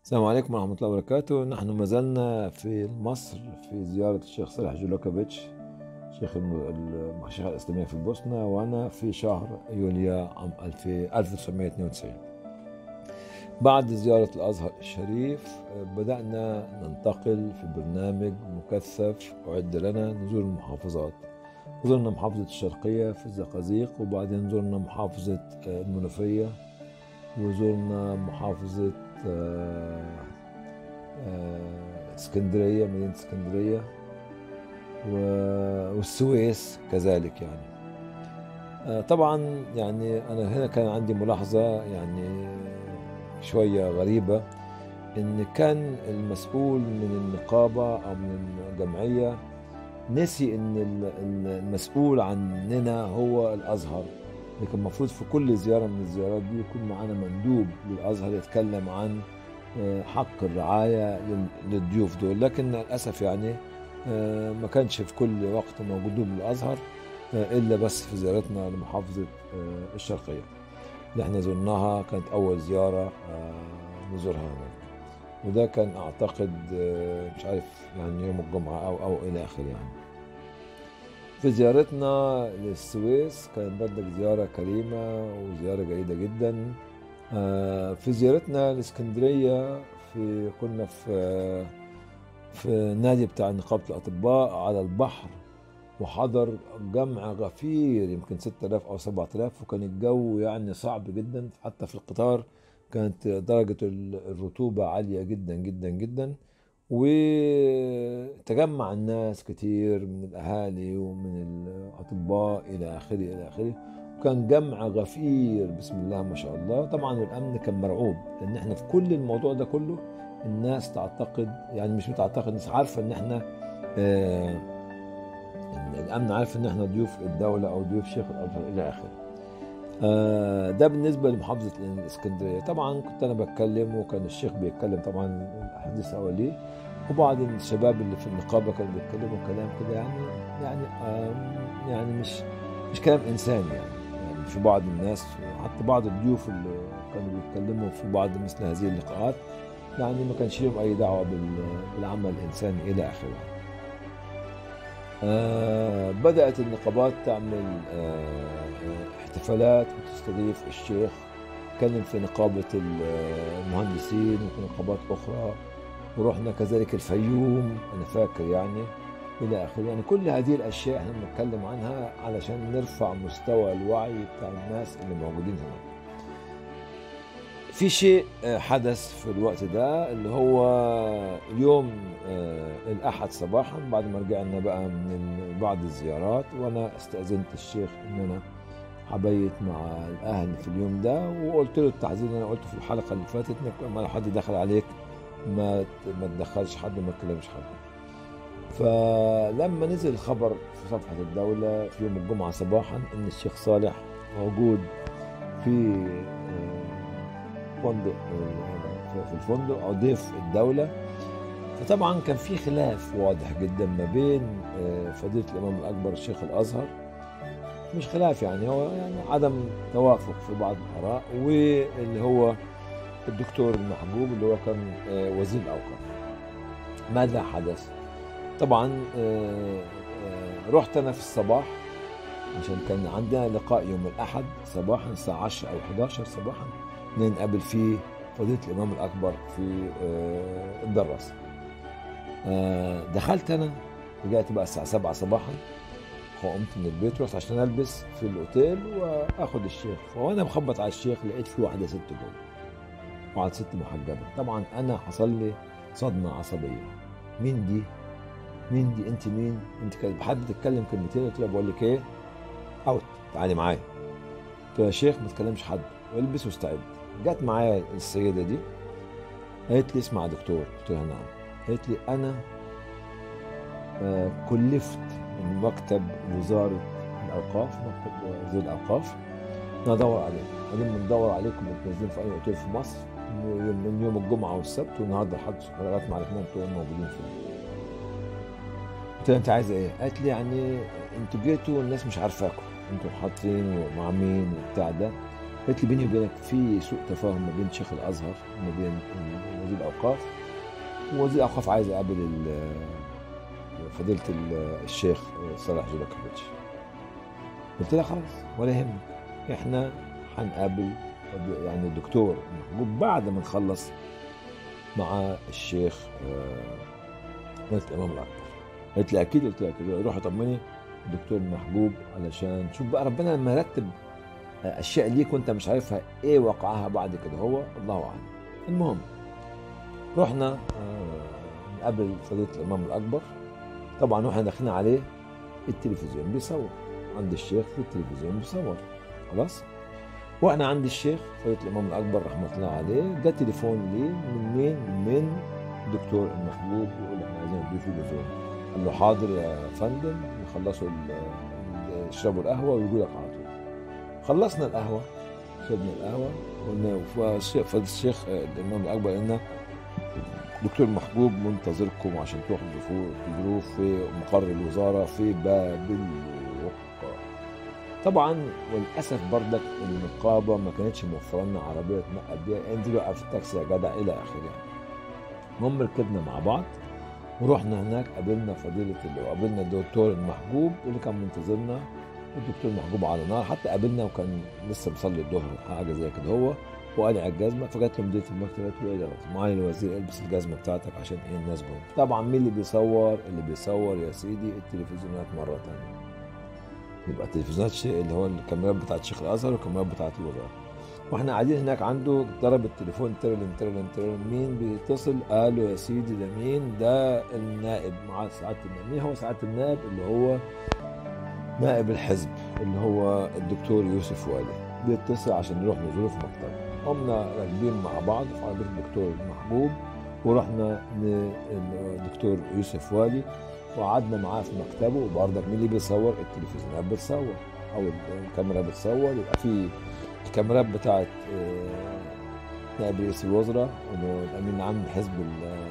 السلام عليكم ورحمة الله وبركاته نحن ما زلنا في مصر في زيارة الشيخ صالح جولوكوفيتش شيخ الم- المشيخة الإسلامية في البوسنة وأنا في شهر يوليو عام 2000 1992 بعد زيارة الأزهر الشريف بدأنا ننتقل في برنامج مكثف أعد لنا نزور المحافظات زرنا محافظة الشرقية في الزقازيق وبعدين زرنا محافظة المنوفية وزرنا محافظة آه، آه، اسكندرية مدينة اسكندرية و- والسويس كذلك يعني آه، طبعا يعني أنا هنا كان عندي ملاحظة يعني شوية غريبة إن كان المسؤول من النقابة أو من الجمعية نسي إن ال- ال- المسؤول عننا هو الأزهر لكن المفروض في كل زيارة من الزيارات دي يكون معانا مندوب للأزهر يتكلم عن آه، حق الرعاية لل- للضيوف دول لكن للأسف يعني آه، ما كانش في كل وقت موجود للأزهر آه، إلا بس في زيارتنا لمحافظة آه، الشرقية اللي احنا زرناها كانت أول زيارة آه، نزورها هناك وده كان أعتقد آه، مش عارف يعني يوم الجمعة أو أو إلى آخره يعني في زيارتنا للسويس كانت بدك زيارة كريمة وزيارة جيدة جدا آه، في زيارتنا لاسكندرية في كنا في في النادي بتاع نقابة الأطباء على البحر وحضر جمع غفير يمكن 6000 أو 7000 وكان الجو يعني صعب جدا حتى في القطار كانت درجة الرطوبة عالية جدا جدا جدا وتجمع الناس كتير من الأهالي ومن الأطباء إلى آخره إلى آخره وكان جمع غفير بسم الله ما شاء الله طبعا والأمن كان مرعوب لأن احنا في كل الموضوع ده كله الناس تعتقد يعني مش بتعتقد الناس عارفة إن احنا آه إن الأمن عارف إن احنا ضيوف الدولة أو ضيوف شيخ الأزهر إلى آخره آه، ده بالنسبة لمحافظة الإسكندرية طبعا كنت أنا بتكلم وكان الشيخ بيتكلم طبعا الأحاديث حواليه وبعض الشباب اللي في النقابة كانوا بيتكلموا كلام كده يعني يعني آم، يعني مش مش كلام إنساني يعني, يعني في بعض الناس حتى بعض الضيوف اللي كانوا بيتكلموا في بعض مثل هذه اللقاءات يعني ما كانش لهم أي دعوة بال- بالعمل الإنساني إلى آخره آه بدأت النقابات تعمل آه احتفالات وتستضيف الشيخ تكلم في نقابة المهندسين وفي نقابات أخرى ورحنا كذلك الفيوم أنا فاكر يعني إلى آخره يعني كل هذه الأشياء احنا بنتكلم عنها علشان نرفع مستوى الوعي بتاع الناس اللي موجودين هناك في شيء آه، حدث في الوقت ده اللي هو يوم آه، الأحد صباحا بعد ما رجعنا بقى من بعض الزيارات وأنا استأذنت الشيخ إن أنا حبيت مع الأهل في اليوم ده وقلت له التحذير اللي أنا قلته في الحلقة اللي فاتت إنك لما لو حد دخل عليك ما ما تدخلش حد وما تكلمش حد فلما نزل الخبر في صفحة الدولة في يوم الجمعة صباحا إن الشيخ صالح موجود في آه، فندق آه، في- في الفندق أو ضيف الدولة فطبعا كان في خلاف واضح جدا ما بين آه، فضيلة الإمام الأكبر الشيخ الأزهر مش خلاف يعني هو يعني عدم توافق في بعض الآراء واللي هو الدكتور المحجوب اللي هو كان آه، وزير الأوقاف ماذا حدث؟ طبعا آه، آه، رحت أنا في الصباح عشان كان عندنا لقاء يوم الأحد صباحا الساعة 10 أو 11 صباحا نقابل فيه فضيلة الإمام الأكبر في آه، الدراسة آه، دخلت أنا رجعت بقى الساعة 7 صباحا قمت من البيت رحت عشان ألبس في الأوتيل وآخد الشيخ فوأنا بخبط على الشيخ لقيت في واحدة ست جوه واحدة ست محجبة طبعا أنا حصل لي صدمة عصبية مين دي؟ مين دي انت مين انت كانت حد تتكلم كلمتين قلت لها بقول لك ايه اوت تعالي معايا قلت لها يا شيخ ما تكلمش حد والبس واستعد جت معايا السيده دي قالت لي اسمع يا دكتور قلت لها نعم قالت لي انا آه كلفت من مكتب وزاره الاوقاف مكتب وزير الاوقاف إن ادور عليكم بعدين بندور عليكم متنزلين في اي اوتيل في مصر من يوم- من يوم الجمعه والسبت والنهارده لحد لغايه ما عرفنا انتوا موجودين فين قلت لها انت عايزه ايه؟ قالت لي يعني انتوا جيتوا والناس مش عارفاكم انتوا حاطين ومع مين وبتاع ده قالت لي بيني وبينك في سوء تفاهم ما بين شيخ الازهر وما بين وزير الاوقاف ووزير الاوقاف عايز يقابل ال- فضيله ال- الشيخ صالح جولاكوفيتش قلت لها خلاص ولا يهمك احنا هنقابل يعني الدكتور محبوب بعد ما نخلص مع الشيخ آه، قلت الامام الاكبر قالت لي اكيد قلت لها كده روح طمني الدكتور محبوب علشان شوف بقى ربنا لما يرتب آه، اشياء ليك وانت مش عارفها ايه وقعها بعد كده هو الله اعلم المهم رحنا آه، نقابل فضيله الامام الاكبر طبعا واحنا داخلين عليه التلفزيون بيصور عند الشيخ في التلفزيون بيصور خلاص واحنا عند الشيخ فضيله الامام الاكبر رحمه الله عليه جاء تليفون لي من مين؟ من دكتور المحبوب يقول احنا عايزين نضيف تليفون قال له حاضر يا فندم يخلصوا ال- ال- يشربوا القهوه ويجوا لك على طول خلصنا القهوه شربنا القهوه قلنا فالشيخ فضيله الشيخ آه، الامام الاكبر قلنا دكتور محبوب منتظركم عشان تروحوا تزوروا تزوروه في مقر الوزاره في باب الوقا طبعا وللاسف بردك النقابه ما كانتش موفره لنا عربيه نتنقل بيها انزل وقف في التاكسي يا جدع الى اخره يعني المهم ركبنا مع بعض ورحنا هناك قابلنا فضيله اللي قابلنا الدكتور المحجوب اللي كان منتظرنا الدكتور محجوب على نار حتى قابلنا وكان لسه مصلي الظهر حاجه زي كده هو وقال على الجزمه فجت له مديره المكتب قالت له ايه ده معالي الوزير البس الجزمه بتاعتك عشان ايه الناس بهم طبعا مين اللي بيصور اللي بيصور يا سيدي التلفزيونات مره ثانيه يبقى التلفزيونات شيء اللي هو الكاميرات بتاعت شيخ الازهر والكاميرات بتاعت الوزاره واحنا قاعدين هناك عنده ضرب التليفون ترلن ترلن ترلن مين بيتصل قالوا يا سيدي ده مين ده النائب مع سعاده النائب مين هو سعاده النائب اللي هو نائب الحزب اللي هو الدكتور يوسف والي بيتصل عشان نروح نزوره في مكتبه قمنا راكبين مع بعض في عربيه الدكتور محبوب ورحنا للدكتور يوسف والي وقعدنا معاه في مكتبه وبرضك مين اللي بيصور التلفزيونات بتصور او الكاميرا بتصور يبقى في الكاميرات بتاعت آه، نائب رئيس الوزراء انه الامين العام لحزب ال-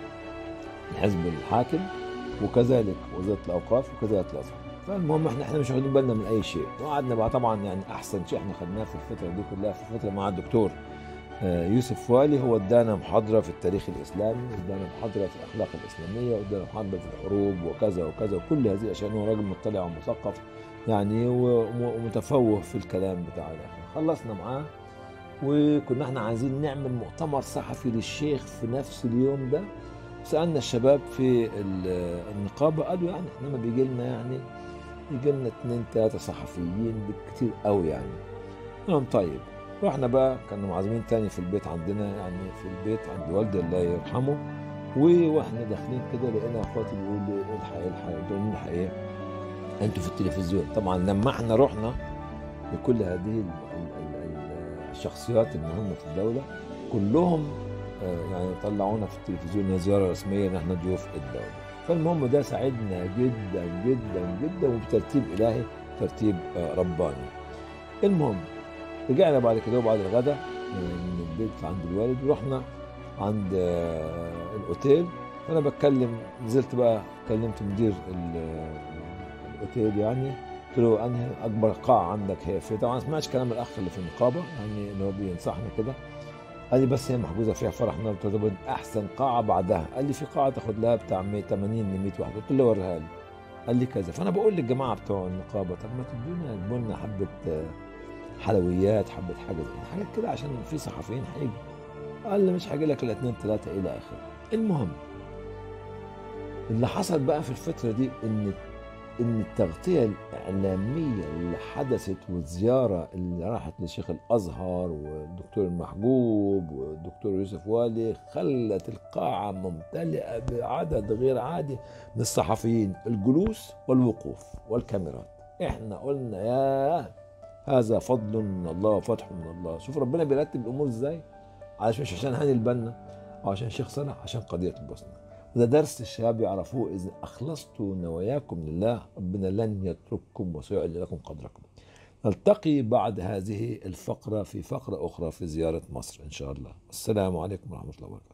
الحزب الحاكم وكذلك وزاره الاوقاف وكذلك الازهر فالمهم احنا احنا مش واخدين بالنا من اي شيء وقعدنا بقى طبعا يعني احسن شيء احنا خدناه في الفتره دي كلها في الفتره مع الدكتور آه، يوسف والي هو ادانا محاضره في التاريخ الاسلامي ادانا محاضره في الاخلاق الاسلاميه وادانا محاضره في الحروب وكذا وكذا وكل هذه الاشياء هو راجل مطلع ومثقف يعني وم- ومتفوه في الكلام بتاع الاخر خلصنا معاه وكنا احنا عايزين نعمل مؤتمر صحفي للشيخ في نفس اليوم ده سالنا الشباب في ال- النقابه قالوا يعني احنا ما بيجي لنا يعني يجي لنا اثنين ثلاثه صحفيين بالكثير قوي يعني قلنا طيب رحنا بقى كنا معزومين تاني في البيت عندنا يعني في البيت عند والدي الله يرحمه و- واحنا داخلين كده لقينا اخواتي بيقولوا لي الحق الحق قلت لهم الحق ايه؟ انتوا في التلفزيون طبعا لما احنا رحنا لكل هذه ال- ال- ال- الشخصيات المهمه في الدوله كلهم آه، يعني طلعونا في التلفزيون هي زياره رسميه ان احنا ضيوف الدوله فالمهم ده ساعدنا جدا جدا جدا وبترتيب الهي ترتيب آه، رباني المهم رجعنا بعد كده بعد الغداء آه، من البيت عند الوالد ورحنا عند آه، الاوتيل فانا بتكلم نزلت بقى كلمت مدير ال- الاوتيل يعني قلت له انهي اكبر قاعه عندك هي في طبعا ما سمعتش كلام الاخ اللي في النقابه يعني اللي هو بينصحنا كده قال لي بس هي محجوزه فيها فرح قلت له طب احسن قاعه بعدها قال لي في قاعه تاخد لها بتاع 100 80 ل 100 واحد قلت له وريها لي قال لي كذا فانا بقول للجماعه بتوع النقابه طب ما تدونا تجيبوا لنا حبه آه، حلويات حبه حاجه زي حاجات كده عشان في صحفيين هيجوا قال لي مش هاجي لك الا اثنين ثلاثه الى اخره المهم اللي حصل بقى في الفتره دي ان ان التغطيه الاعلاميه اللي حدثت والزياره اللي راحت لشيخ الازهر والدكتور المحجوب والدكتور يوسف والي خلت القاعه ممتلئه بعدد غير عادي من الصحفيين الجلوس والوقوف والكاميرات احنا قلنا يا هذا فضل من الله وفتح من الله شوف ربنا بيرتب الامور ازاي عشان مش عشان هاني البنا او عشان شيخ صالح عشان قضيه البوسنه وده درس الشباب يعرفوه إذا أخلصتوا نواياكم لله ربنا لن يترككم وسيعلي لكم قدركم نلتقي بعد هذه الفقرة في فقرة أخرى في زيارة مصر إن شاء الله السلام عليكم ورحمة الله وبركاته